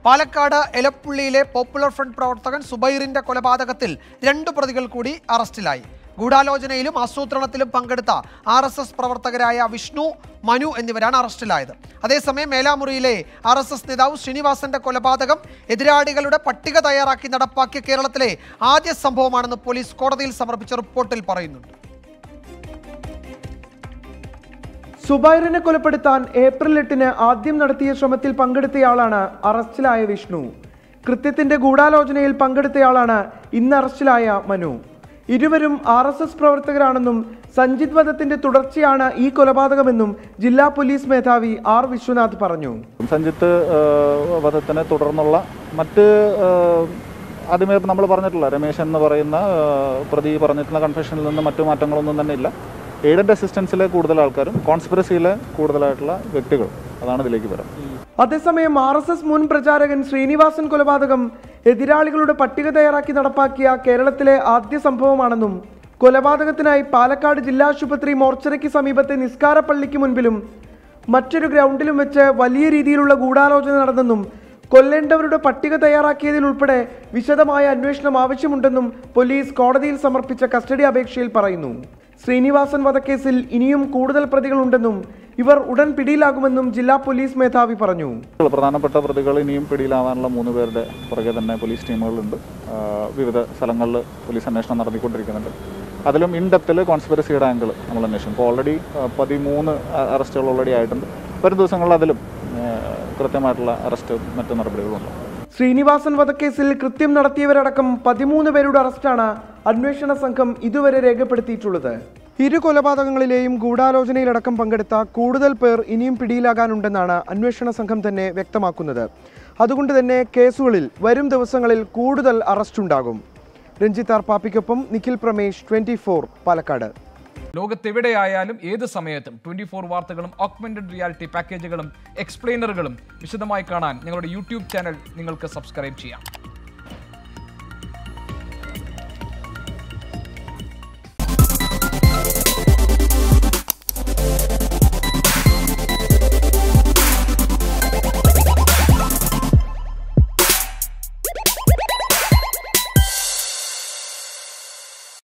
Palakkad എലപ്പുള്ളിയിലെ popular front പ്രവർത്തകൻ സുബൈറിന്റെ കൊലപാതകത്തിൽ രണ്ടു പ്രതികൾ കൂടി അറസ്റ്റിലായി ഗൂഢാലോചനയിലും ആസൂത്രണത്തിലും പങ്കെടുത്ത ആർ എസ് എസ് പ്രവർത്തകരായ വിഷ്ണു മനു എന്നിവരാണ് അറസ്റ്റിലായത് അതേസമയം മേലാമുറിയിലെ ആർ എസ് എസ് നേതാവ് ശ്രീനിവാസന്റെ കൊലപാതകം എതിരാളികളുടെ പട്ടിക തയ്യാറാക്കി നടപ്പാക്കിയ കേരളത്തിലെ ആദ്യ സംഭവമാണെന്ന് പോലീസ് കോടതിയിൽ സമർപ്പിച്ച റിപ്പോർട്ടിൽ പറയുന്നുണ്ട് സുബൈറിനെ കൊലപ്പെടുത്താൻ ഏപ്രിൽ എട്ടിന് ആദ്യം നടത്തിയ ശ്രമത്തിൽ പങ്കെടുത്തയാളാണ് അറസ്റ്റിലായ വിഷ്ണു കൃത്യത്തിന്റെ ഗൂഢാലോചനയിൽ പങ്കെടുത്തയാളാണ് ഇന്ന് അറസ്റ്റിലായ മനു ഇരുവരും ആർ എസ് എസ് പ്രവർത്തകരാണെന്നും സഞ്ജിത് വധത്തിന്റെ തുടർച്ചയാണ് ഈ കൊലപാതകമെന്നും ജില്ലാ പോലീസ് മേധാവി ആർ വിശ്വനാഥ് പറഞ്ഞു സഞ്ജിത്ത് ഏഹ്, വധത്തിനെ തുടർന്നുള്ള മറ്റ് ഏഹ്, ആദ്യമേ നമ്മൾ പറഞ്ഞിട്ടുള്ള രമേശ് എന്ന് പറയുന്ന ഏഹ്, പ്രതി പറഞ്ഞിട്ടുള്ള കൺഫെഷനിൽ നിന്ന് മറ്റു മാറ്റങ്ങളൊന്നും തന്നെ ഇല്ല എയ്ഡഡ് അസിസ്റ്റൻസിലെ കൂടുതൽ ആൾക്കാരും കോൺസ്പിറസിയിലെ കൂടുതലായിട്ടുള്ള വ്യക്തികൾ അതാണ് ഇതിലേക്ക് വരാം അതേസമയം ആർ എസ് എസ് മുൻ പ്രചാരകൻ ശ്രീനിവാസൻ കൊലപാതകം എതിരാളികളുടെ പട്ടിക തയ്യാറാക്കി നടപ്പാക്കിയ കേരളത്തിലെ ആദ്യ സംഭവമാണെന്നും കൊലപാതകത്തിനായി പാലക്കാട് ജില്ലാ ആശുപത്രി മോർച്ചറിക്ക് സമീപത്തെ നിസ്കാര പള്ളിക്ക് മുൻപിലും മറ്റൊരു ഗ്രൗണ്ടിലും വെച്ച് വലിയ രീതിയിലുള്ള ഗൂഢാലോചന നടന്നെന്നും കൊല്ലേണ്ടവരുടെ പട്ടിക തയ്യാറാക്കിയതിൽ ഉൾപ്പെടെ വിശദമായ അന്വേഷണം ആവശ്യമുണ്ടെന്നും പോലീസ് കോടതിയിൽ സമർപ്പിച്ച കസ്റ്റഡി അപേക്ഷയിൽ പറയുന്നു ശ്രീനിവാസൻ വധക്കേസിൽ ഇനിയും കൂടുതൽ പ്രതികളുണ്ടെന്നും ഇവർ ഉടൻ പിടിയിലാകുമെന്നും ജില്ലാ പോലീസ് മേധാവി പറഞ്ഞു പ്രധാനപ്പെട്ട പ്രതികൾ ഇനിയും പിടിയിലാവാനുള്ള മൂന്ന് പേരുടെ പുറകെ തന്നെ പോലീസ് ടീമുകളുണ്ട് ആഹ്, വിവിധ സ്ഥലങ്ങളിൽ പോലീസ് അന്വേഷണം നടത്തിക്കൊണ്ടിരിക്കുന്നുണ്ട് അതിലും ഇൻ ഡെപ്തിൽ കോൺസ്പിറസിയുടെ ആംഗിൾ നമ്മൾ അന്വേഷിക്കും ഇപ്പോൾ ഓൾറെഡി പതിമൂന്ന് അറസ്റ്റുകൾ ഓൾറെഡി ആയിട്ടുണ്ട് വരും ദിവസങ്ങളിൽ അതിലും ആഹ്, കൃത്യമായിട്ടുള്ള അറസ്റ്റ് മറ്റു നടപടികളുണ്ട് ശ്രീനിവാസൻ വധക്കേസിൽ കൃത്യം നടത്തിയവരടക്കം പതിമൂന്ന് പേരുടെ അറസ്റ്റാണ് അന്വേഷണ സംഘം ഇതുവരെ രേഖപ്പെടുത്തിയിട്ടുള്ളത് ഇരു കൊലപാതകങ്ങളിലെയും ഗൂഢാലോചനയിലടക്കം പങ്കെടുത്ത കൂടുതൽ പേർ ഇനിയും പിടിയിലാകാനുണ്ടെന്നാണ് അന്വേഷണ സംഘം തന്നെ വ്യക്തമാക്കുന്നത് അതുകൊണ്ട് തന്നെ കേസുകളിൽ വരും ദിവസങ്ങളിൽ കൂടുതൽ അറസ്റ്റുണ്ടാകും രഞ്ജിത്ത് ആർ പാപ്പിക്കൊപ്പം നിഖിൽ പ്രമേഷ് ട്വന്റി പാലക്കാട് ലോകത്തെവിടെയായാലും ഏത് സമയത്തും ട്വന്റി ഫോർ വാർത്തകളും ഓഗ്മെന്റഡ് റിയാലിറ്റി പാക്കേജുകളും എക്സ്പ്ലെയിനറുകളും വിശദമായി കാണാൻ ഞങ്ങളുടെ യൂട്യൂബ് ചാനൽ നിങ്ങൾക്ക് സബ്സ്ക്രൈബ് ചെയ്യാം